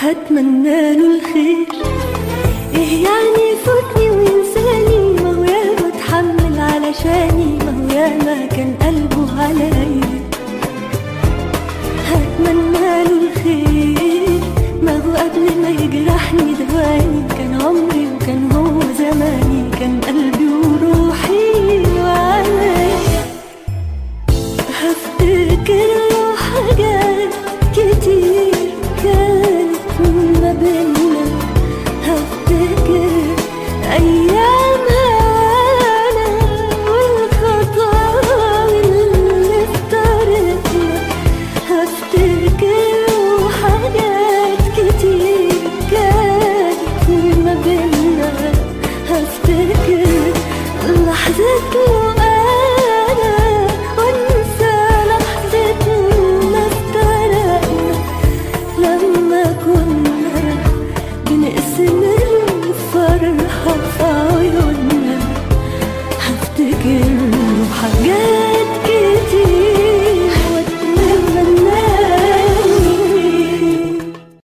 هتمنى له الخير ايه يعني يفوتني وينساني ما هو ياما اتحمل علشاني ما هو ياما كان قلبه عليا هتمنى له الخير ما هو قبل ما يجرحني دواني كان عمري وكان هو زماني كان قلبي وروحي وعليا هفتكر له حاجات كتير كانت ما بينا هفتكر أيامها أنا والخطاوي اللي افترقنا هفتكر له حاجات كتير كانت ما بينا هفتكر لحظة أنا وانسى لحظة ما افترقنا لما كنا بنقسم الفرحة في عيوننا هفتكر